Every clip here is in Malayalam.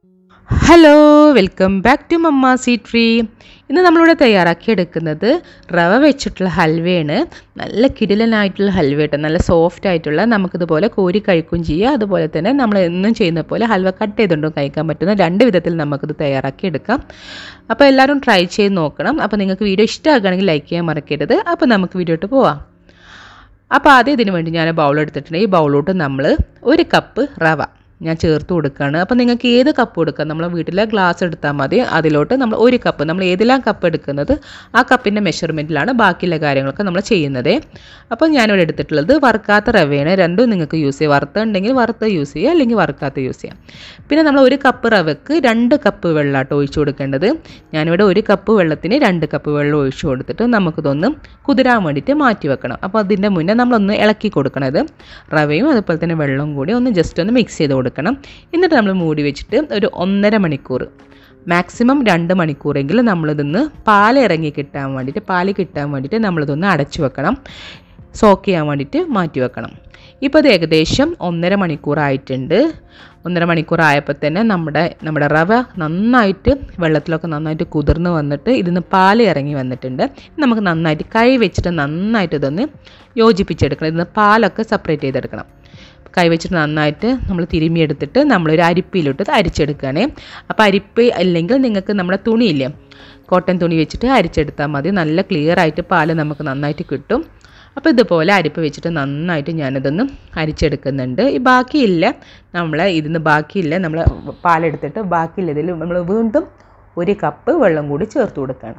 hello welcome back to mamma see tree ഇന്ന് നമ്മളിവിടെ തയ്യാറാക്കി എടുക്കുന്നത് റവ വെച്ചിട്ടുള്ള ഹൽവയാണ് നല്ല കിടിലനായിട്ടുള്ള ഹൽവ കേട്ടോ നല്ല സോഫ്റ്റ് ആയിട്ടുള്ള നമുക്കിതുപോലെ കോരി കഴിക്കുകയും ചെയ്യാം അതുപോലെ തന്നെ നമ്മൾ എന്നും ചെയ്യുന്ന പോലെ ഹൽവ കട്ട് ചെയ്തുകൊണ്ടും കഴിക്കാൻ പറ്റുന്ന രണ്ട് വിധത്തിൽ നമുക്കിത് തയ്യാറാക്കി എടുക്കാം അപ്പോൾ എല്ലാവരും ട്രൈ ചെയ്ത് നോക്കണം അപ്പോൾ നിങ്ങൾക്ക് വീഡിയോ ഇഷ്ടമാക്കുകയാണെങ്കിൽ ലൈക്ക് ചെയ്യാൻ മറക്കരുത് അപ്പോൾ നമുക്ക് വീഡിയോ ഇട്ട് പോവാം അപ്പോൾ ആദ്യം ഇതിന് വേണ്ടി ഞാൻ ബൗൾ എടുത്തിട്ടുണ്ട് ഈ ബൗളിലോട്ട് നമ്മൾ ഒരു കപ്പ് റവ ഞാൻ ചേർത്ത് കൊടുക്കുകയാണ് അപ്പോൾ നിങ്ങൾക്ക് ഏത് കപ്പ് കൊടുക്കാം നമ്മളെ വീട്ടിലെ ഗ്ലാസ് എടുത്താൽ മതി അതിലോട്ട് നമ്മൾ ഒരു കപ്പ് നമ്മൾ ഏതെല്ലാം കപ്പ് എടുക്കുന്നത് ആ കപ്പിൻ്റെ മെഷർമെൻറ്റിലാണ് ബാക്കിയുള്ള കാര്യങ്ങളൊക്കെ നമ്മൾ ചെയ്യുന്നത് അപ്പോൾ ഞാനിവിടെ എടുത്തിട്ടുള്ളത് വറുക്കാത്ത റവയാണ് രണ്ടും നിങ്ങൾക്ക് യൂസ് ചെയ്യാം വറുത്ത ഉണ്ടെങ്കിൽ വറുത്ത യൂസ് ചെയ്യുക അല്ലെങ്കിൽ വറുക്കാത്ത യൂസ് ചെയ്യാം പിന്നെ നമ്മൾ ഒരു കപ്പ് റവക്ക് രണ്ട് കപ്പ് വെള്ളമാട്ടോ ഒഴിച്ചു കൊടുക്കേണ്ടത് ഞാനിവിടെ ഒരു കപ്പ് വെള്ളത്തിന് രണ്ട് കപ്പ് വെള്ളം ഒഴിച്ചു കൊടുത്തിട്ട് നമുക്കിതൊന്ന് കുതിരാൻ വേണ്ടിയിട്ട് മാറ്റി വെക്കണം അപ്പോൾ അതിൻ്റെ മുന്നേ നമ്മളൊന്ന് ഇളക്കി കൊടുക്കണം ഇത് റവയും അതുപോലെ തന്നെ വെള്ളവും കൂടി ഒന്ന് ജസ്റ്റ് ഒന്ന് മിക്സ് ചെയ്ത് കൊടുക്കണം എന്നിട്ട് നമ്മൾ മൂടി വെച്ചിട്ട് ഒരു ഒന്നര മണിക്കൂർ മാക്സിമം രണ്ട് മണിക്കൂറെങ്കിലും നമ്മളിതൊന്ന് പാൽ ഇറങ്ങി കിട്ടാൻ വേണ്ടിയിട്ട് പാല് കിട്ടാൻ വേണ്ടിയിട്ട് നമ്മളിതൊന്ന് അടച്ചു വെക്കണം സോക്ക് ചെയ്യാൻ വേണ്ടിയിട്ട് മാറ്റി വെക്കണം ഇപ്പോൾ ഇത് ഏകദേശം ഒന്നര മണിക്കൂറായിട്ടുണ്ട് ഒന്നര മണിക്കൂറായപ്പോൾ തന്നെ നമ്മുടെ നമ്മുടെ റവ നന്നായിട്ട് വെള്ളത്തിലൊക്കെ നന്നായിട്ട് കുതിർന്ന് വന്നിട്ട് ഇതിന്ന് പാൽ ഇറങ്ങി വന്നിട്ടുണ്ട് നമുക്ക് നന്നായിട്ട് കൈ വെച്ചിട്ട് നന്നായിട്ട് ഇതൊന്ന് യോജിപ്പിച്ചെടുക്കണം ഇതിന്ന് പാലൊക്കെ സെപ്പറേറ്റ് ചെയ്തെടുക്കണം കൈ വെച്ചിട്ട് നന്നായിട്ട് നമ്മൾ തിരുമ്മിയെടുത്തിട്ട് നമ്മളൊരു അരിപ്പിയിലോട്ട് അരിച്ചെടുക്കുകയാണ് അപ്പോൾ അരിപ്പ് അല്ലെങ്കിൽ നിങ്ങൾക്ക് നമ്മുടെ തുണിയില്ലേ കോട്ടൺ തുണി വെച്ചിട്ട് അരിച്ചെടുത്താൽ മതി നല്ല ക്ലിയർ ആയിട്ട് പാല് നമുക്ക് നന്നായിട്ട് കിട്ടും അപ്പോൾ ഇതുപോലെ അരിപ്പ് വെച്ചിട്ട് നന്നായിട്ട് ഞാനിതൊന്ന് അരിച്ചെടുക്കുന്നുണ്ട് ഈ ബാക്കിയില്ല നമ്മൾ ഇതിന് ബാക്കിയില്ല നമ്മൾ പാലെടുത്തിട്ട് ബാക്കിയില്ല ഇതിൽ നമ്മൾ വീണ്ടും ഒരു കപ്പ് വെള്ളം കൂടി ചേർത്ത് കൊടുക്കുകയാണ്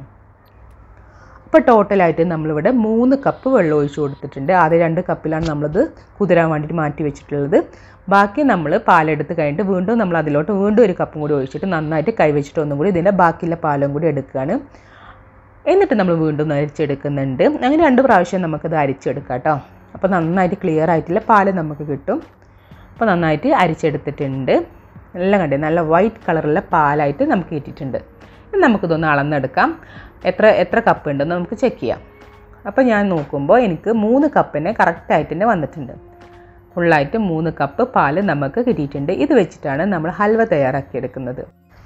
അപ്പോൾ ടോട്ടലായിട്ട് നമ്മളിവിടെ മൂന്ന് കപ്പ് വെള്ളം ഒഴിച്ച് കൊടുത്തിട്ടുണ്ട് ആദ്യം രണ്ട് കപ്പിലാണ് നമ്മളിത് കുതിരാൻ വേണ്ടിയിട്ട് മാറ്റി വെച്ചിട്ടുള്ളത് ബാക്കി നമ്മൾ പാലെടുത്ത് കഴിഞ്ഞിട്ട് വീണ്ടും നമ്മൾ അതിലോട്ട് വീണ്ടും ഒരു കപ്പും കൂടി ഒഴിച്ചിട്ട് നന്നായിട്ട് കൈവച്ചിട്ട് ഒന്നും കൂടി ഇതിൻ്റെ ബാക്കിയുള്ള പാലും കൂടി എടുക്കുകയാണ് എന്നിട്ട് നമ്മൾ വീണ്ടും അരിച്ചെടുക്കുന്നുണ്ട് അങ്ങനെ രണ്ട് പ്രാവശ്യം നമുക്കത് അരിച്ചെടുക്കാം കേട്ടോ അപ്പോൾ നന്നായിട്ട് ക്ലിയർ ആയിട്ടുള്ള പാല് നമുക്ക് കിട്ടും അപ്പോൾ നന്നായിട്ട് അരിച്ചെടുത്തിട്ടുണ്ട് എല്ലാം കണ്ടേ നല്ല വൈറ്റ് കളറുള്ള പാലായിട്ട് നമുക്ക് കിട്ടിയിട്ടുണ്ട് നമുക്കിതൊന്ന് അളന്നെടുക്കാം എത്ര എത്ര കപ്പ് ഉണ്ടെന്ന് നമുക്ക് ചെക്ക് ചെയ്യാം അപ്പോൾ ഞാൻ നോക്കുമ്പോൾ എനിക്ക് മൂന്ന് കപ്പിന് കറക്റ്റായിട്ട് തന്നെ വന്നിട്ടുണ്ട് ഫുള്ളായിട്ട് മൂന്ന് കപ്പ് പാല് നമുക്ക് കിട്ടിയിട്ടുണ്ട് ഇത് വെച്ചിട്ടാണ് നമ്മൾ ഹൽവ തയ്യാറാക്കിയെടുക്കുന്നത്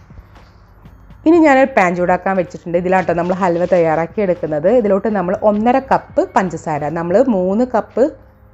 ഇനി ഞാനൊരു പാൻ ചൂടാക്കാൻ വെച്ചിട്ടുണ്ട് ഇതിലാട്ടോ നമ്മൾ ഹൽവ തയ്യാറാക്കി എടുക്കുന്നത് ഇതിലോട്ട് നമ്മൾ ഒന്നര കപ്പ് പഞ്ചസാര നമ്മൾ മൂന്ന് കപ്പ്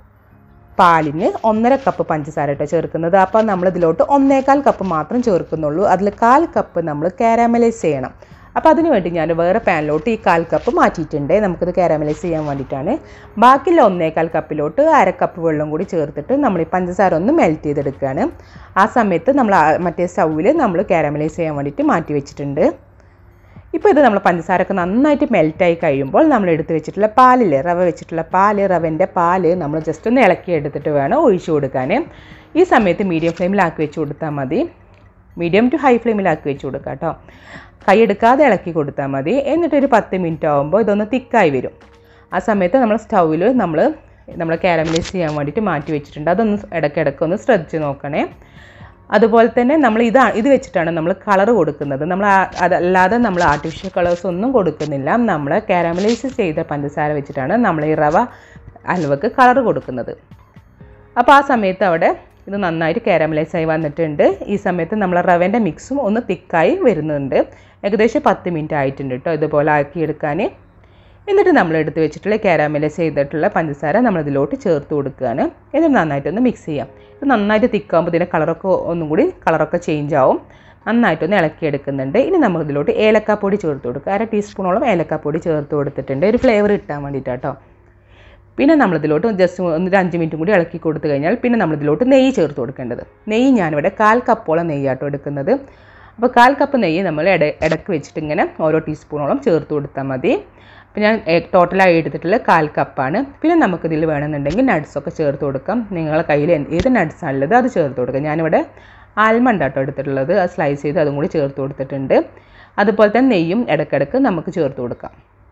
പാലിന് ഒന്നര കപ്പ് പഞ്ചസാര കേട്ടോ ചേർക്കുന്നത് അപ്പോൾ നമ്മൾ ഇതിലോട്ട് ഒന്നേകാൽ കപ്പ് മാത്രം ചേർക്കുന്നുള്ളൂ അതിൽ കാൽ കപ്പ് നമ്മൾ കാരാമലൈസ് ചെയ്യണം അപ്പോൾ അതിന് വേണ്ടി ഞാൻ വേറെ പാനിലോട്ട് ഈ കാൽ കപ്പ് മാറ്റിയിട്ടുണ്ട് നമുക്കിത് കാരാമലൈസ് ചെയ്യാൻ വേണ്ടിയിട്ടാണ് ബാക്കിയുള്ള ഒന്നേകാൽ കപ്പിലോട്ട് അര കപ്പ് വെള്ളം കൂടി ചേർത്തിട്ട് നമ്മൾ ഈ പഞ്ചസാര ഒന്ന് മെൽറ്റ് ചെയ്തെടുക്കുകയാണ് ആ സമയത്ത് നമ്മൾ മറ്റേ സ്റ്റൗവിൽ നമ്മൾ കാരാമലൈസ് ചെയ്യാൻ വേണ്ടിയിട്ട് മാറ്റി വെച്ചിട്ടുണ്ട് ഇപ്പോൾ ഇത് നമ്മൾ പഞ്ചസാരൊക്കെ നന്നായിട്ട് മെൽറ്റായി കഴിയുമ്പോൾ നമ്മൾ എടുത്ത് വെച്ചിട്ടുള്ള പാലില്ലേ റവ വെച്ചിട്ടുള്ള പാല് റവൻ്റെ പാല് നമ്മൾ ജസ്റ്റ് ഒന്ന് ഇളക്കി എടുത്തിട്ട് വേണം ഒഴിച്ചു കൊടുക്കാൻ ഈ സമയത്ത് മീഡിയം ഫ്ലെയിമിലാക്കി വെച്ച് കൊടുത്താൽ മതി മീഡിയം ടു ഹൈ ഫ്ലെയിമിലാക്കി വെച്ച് കൊടുക്കുക കേട്ടോ കൈ എടുക്കാതെ ഇളക്കി കൊടുത്താൽ മതി എന്നിട്ടൊരു പത്ത് മിനിറ്റ് ആകുമ്പോൾ ഇതൊന്ന് തിക്കായി വരും ആ സമയത്ത് നമ്മൾ സ്റ്റൗവിൽ നമ്മൾ നമ്മൾ കാരമലൈസ് ചെയ്യാൻ വേണ്ടിയിട്ട് മാറ്റി വെച്ചിട്ടുണ്ട് അതൊന്ന് ഇടയ്ക്കിടയ്ക്ക് ഒന്ന് ശ്രദ്ധിച്ച് നോക്കണേ അതുപോലെ തന്നെ നമ്മൾ ഇത് ഇത് വെച്ചിട്ടാണ് നമ്മൾ കളർ കൊടുക്കുന്നത് നമ്മൾ അതല്ലാതെ നമ്മൾ ആർട്ടിഫിഷ്യൽ കളേഴ്സ് ഒന്നും കൊടുക്കുന്നില്ല നമ്മൾ കാരമലൈസ് ചെയ്ത പഞ്ചസാര വെച്ചിട്ടാണ് നമ്മൾ ഈ റവ ഹൽവക്ക് കളർ കൊടുക്കുന്നത് അപ്പോൾ ആ സമയത്ത് അവിടെ ഇത് നന്നായിട്ട് കാരമലൈസ് ആയി വന്നിട്ടുണ്ട് ഈ സമയത്ത് നമ്മൾ റവേൻ്റെ മിക്സും ഒന്ന് തിക്കായി വരുന്നുണ്ട് ഏകദേശം പത്ത് മിനിറ്റ് ആയിട്ടുണ്ട് കേട്ടോ ഇതുപോലെ ആക്കിയെടുക്കാൻ എന്നിട്ട് നമ്മൾ എടുത്ത് വെച്ചിട്ടുള്ള കാരാമലൈസ് ചെയ്തിട്ടുള്ള പഞ്ചസാര നമ്മൾ ഇതിലോട്ട് ചേർത്ത് കൊടുക്കുകയാണ് എന്നിട്ട് നന്നായിട്ടൊന്ന് മിക്സ് ചെയ്യാം ഇത് നന്നായിട്ട് തിക്കാകുമ്പോൾ ഇതിൻ്റെ കളറൊക്കെ ഒന്നും കൂടി കളറൊക്കെ ചേഞ്ച് ആവും നന്നായിട്ടൊന്ന് ഇളക്കിയെടുക്കുന്നുണ്ട് ഇനി നമ്മൾ ഇതിലോട്ട് ഏലക്കാപ്പൊടി ചേർത്ത് കൊടുക്കുക അര ടീസ്പൂണോളം ഏലക്കാപ്പൊടി ചേർത്ത് കൊടുത്തിട്ടുണ്ട് ഒരു ഫ്ലേവർ കിട്ടാൻ വേണ്ടിയിട്ടാട്ടോ പിന്നെ നമ്മളിതിലോട്ട് ജസ്റ്റ് ഒന്ന് അഞ്ച് മിനിറ്റും കൂടി ഇളക്കി കൊടുത്തു കഴിഞ്ഞാൽ പിന്നെ നമ്മളിതിലോട്ട് നെയ്യ് ചേർത്ത് കൊടുക്കേണ്ടത് നെയ്യ് ഞാനിവിടെ കാൽ കപ്പോളം നെയ്യാട്ടോ എടുക്കുന്നത് അപ്പോൾ കാൽ കപ്പ് നെയ്യ് നമ്മൾ ഇട ഇടയ്ക്ക് വെച്ചിട്ട് ഇങ്ങനെ ഓരോ ടീസ്പൂണോളം ചേർത്ത് കൊടുത്താൽ മതി അപ്പോൾ ഞാൻ ടോട്ടലായി എടുത്തിട്ടുള്ള കാൽ കപ്പാണ് പിന്നെ നമുക്കിതിൽ വേണമെന്നുണ്ടെങ്കിൽ നട്ട്സൊക്കെ ചേർത്ത് കൊടുക്കാം നിങ്ങളുടെ കയ്യിൽ ഏത് നട്ട്സാണ് ഉള്ളത് അത് ചേർത്ത് കൊടുക്കാം ഞാനിവിടെ ആൽമണ്ട് ആട്ടോ എടുത്തിട്ടുള്ളത് അത് സ്ലൈസ് ചെയ്ത് അതും കൂടി ചേർത്ത് കൊടുത്തിട്ടുണ്ട് അതുപോലെ തന്നെ നെയ്യും ഇടയ്ക്കിടയ്ക്ക് നമുക്ക് ചേർത്ത് കൊടുക്കാം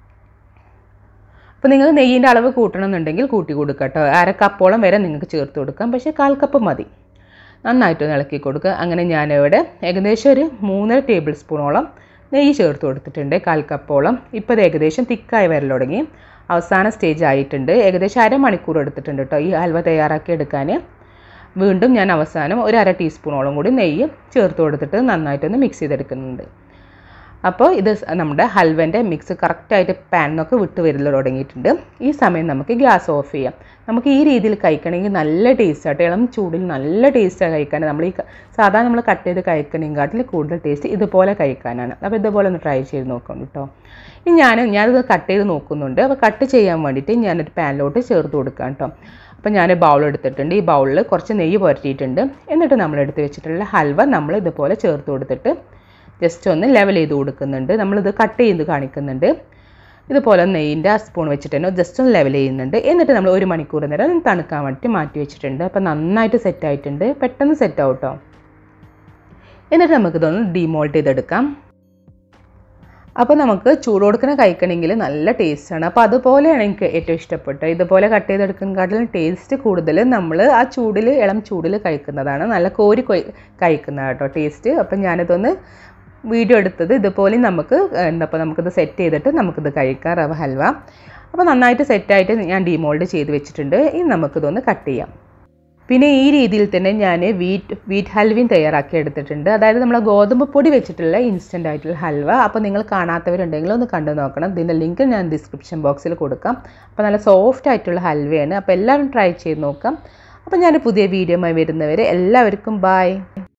അപ്പോൾ നിങ്ങൾ നെയ്യിൻ്റെ അളവ് കൂട്ടണമെന്നുണ്ടെങ്കിൽ കൂട്ടി കൊടുക്കുക കേട്ടോ അര കപ്പോളം വരെ നിങ്ങൾക്ക് ചേർത്ത് കൊടുക്കാം പക്ഷേ കാൽ കപ്പ് മതി നന്നായിട്ടൊന്ന് ഇളക്കി കൊടുക്കുക അങ്ങനെ ഞാനിവിടെ ഏകദേശം ഒരു മൂന്നര ടേബിൾ സ്പൂണോളം നെയ്യ് ചേർത്ത് കൊടുത്തിട്ടുണ്ട് കാൽ കപ്പോളം ഇപ്പോൾ ഇത് ഏകദേശം തിക്കായി വരൽ തുടങ്ങി അവസാന സ്റ്റേജ് ആയിട്ടുണ്ട് ഏകദേശം അരമണിക്കൂർ എടുത്തിട്ടുണ്ട് കേട്ടോ ഈ ഹൽവ തയ്യാറാക്കി എടുക്കാൻ വീണ്ടും ഞാൻ അവസാനം ഒരു അര ടീസ്പൂണോളം കൂടി നെയ്യ് ചേർത്ത് കൊടുത്തിട്ട് നന്നായിട്ടൊന്ന് മിക്സ് ചെയ്തെടുക്കുന്നുണ്ട് അപ്പോൾ ഇത് സ് നമ്മുടെ ഹൽവൻ്റെ മിക്സ് കറക്റ്റായിട്ട് പാനിന്നൊക്കെ വിട്ട് വരൽ തുടങ്ങിയിട്ടുണ്ട് ഈ സമയം നമുക്ക് ഗ്യാസ് ഓഫ് ചെയ്യാം നമുക്ക് ഈ രീതിയിൽ കഴിക്കണമെങ്കിൽ നല്ല ടേസ്റ്റായിട്ട് ഇളം ചൂടിൽ നല്ല ടേസ്റ്റാണ് കഴിക്കാൻ നമ്മൾ ഈ ക- സാധാരണ നമ്മൾ കട്ട് ചെയ്ത് കഴിക്കണമെങ്കിൽ കൂടുതൽ ടേസ്റ്റ് ഇതുപോലെ കഴിക്കാനാണ് അപ്പോൾ ഇതുപോലെ ഒന്ന് ട്രൈ ചെയ്ത് നോക്കണം കേട്ടോ ഇനി ഞാൻ ഞാനിത് കട്ട് ചെയ്ത് നോക്കുന്നുണ്ട് അപ്പോൾ കട്ട് ചെയ്യാൻ വേണ്ടിയിട്ട് ഞാനൊരു പാനിലോട്ട് ചേർത്ത് കൊടുക്കാം കേട്ടോ അപ്പോൾ ഞാൻ ബൗൾ എടുത്തിട്ടുണ്ട് ഈ ബൗളിൽ കുറച്ച് നെയ്യ് പുരട്ടിയിട്ടുണ്ട് എന്നിട്ട് നമ്മൾ എടുത്ത് വെച്ചിട്ടുള്ള ഹൽവ നമ്മൾ ഇതുപോലെ ചേർത്ത് കൊടുത്തിട്ട് ജസ്റ്റ് ഒന്ന് ലെവൽ ചെയ്ത് കൊടുക്കുന്നുണ്ട് നമ്മളിത് കട്ട് ചെയ്ത് കാണിക്കുന്നുണ്ട് ഇതുപോലെ നെയ്യിൻ്റെ ആ സ്പൂൺ വെച്ചിട്ട് തന്നെ ജസ്റ്റ് ഒന്ന് ലെവൽ ചെയ്യുന്നുണ്ട് എന്നിട്ട് നമ്മൾ ഒരു മണിക്കൂർ നേരം ഒന്ന് തണുക്കാൻ വേണ്ടി മാറ്റി വെച്ചിട്ടുണ്ട് അപ്പോൾ നന്നായിട്ട് സെറ്റ് ആയിട്ടുണ്ട് പെട്ടെന്ന് സെറ്റ് ആവും കേട്ടോ എന്നിട്ട് നമുക്കിതൊന്ന് ഡിമോൾട്ട് ചെയ്തെടുക്കാം അപ്പോൾ നമുക്ക് ചൂട് കൊടുക്കുന്ന കഴിക്കണമെങ്കിൽ നല്ല ടേസ്റ്റാണ് അപ്പോൾ അതുപോലെയാണ് എനിക്ക് ഏറ്റവും ഇഷ്ടപ്പെട്ടത് ഇതുപോലെ കട്ട് ചെയ്തെടുക്കുന്നതിനെക്കാട്ടിലും ടേസ്റ്റ് കൂടുതൽ നമ്മൾ ആ ചൂടിൽ ഇളം ചൂടിൽ കഴിക്കുന്നതാണ് നല്ല കോരി കൊയ്- കഴിക്കുന്നത് കേട്ടോ ടേസ്റ്റ് അപ്പം ഞാനിതൊന്ന് വീഡിയോ എടുത്തത് ഇതുപോലെ നമുക്ക് എന്താ ഇപ്പോൾ നമുക്കിത് സെറ്റ് ചെയ്തിട്ട് നമുക്കിത് കഴിക്കാം റവ ഹൽവ അപ്പോൾ നന്നായിട്ട് സെറ്റായിട്ട് ഞാൻ ഡിമോൾഡ് ചെയ്ത് വെച്ചിട്ടുണ്ട് ഇനി നമുക്കിതൊന്ന് കട്ട് ചെയ്യാം പിന്നെ ഈ രീതിയിൽ തന്നെ ഞാൻ വീറ്റ് വീറ്റ് ഹൽവയും തയ്യാറാക്കി എടുത്തിട്ടുണ്ട് അതായത് നമ്മൾ ഗോതമ്പ് പൊടി വെച്ചിട്ടുള്ള ഇൻസ്റ്റൻ്റ് ആയിട്ടുള്ള ഹൽവ അപ്പോൾ നിങ്ങൾ കാണാത്തവരുണ്ടെങ്കിൽ ഒന്ന് കണ്ടു നോക്കണം ഇതിൻ്റെ ലിങ്ക് ഞാൻ ഡിസ്ക്രിപ്ഷൻ ബോക്സിൽ കൊടുക്കാം അപ്പോൾ നല്ല സോഫ്റ്റ് ആയിട്ടുള്ള ഹൽവയാണ് അപ്പോൾ എല്ലാവരും ട്രൈ ചെയ്ത് നോക്കാം അപ്പോൾ ഞാൻ പുതിയ വീഡിയോയുമായി വരുന്നവരെ എല്ലാവർക്കും ബായ്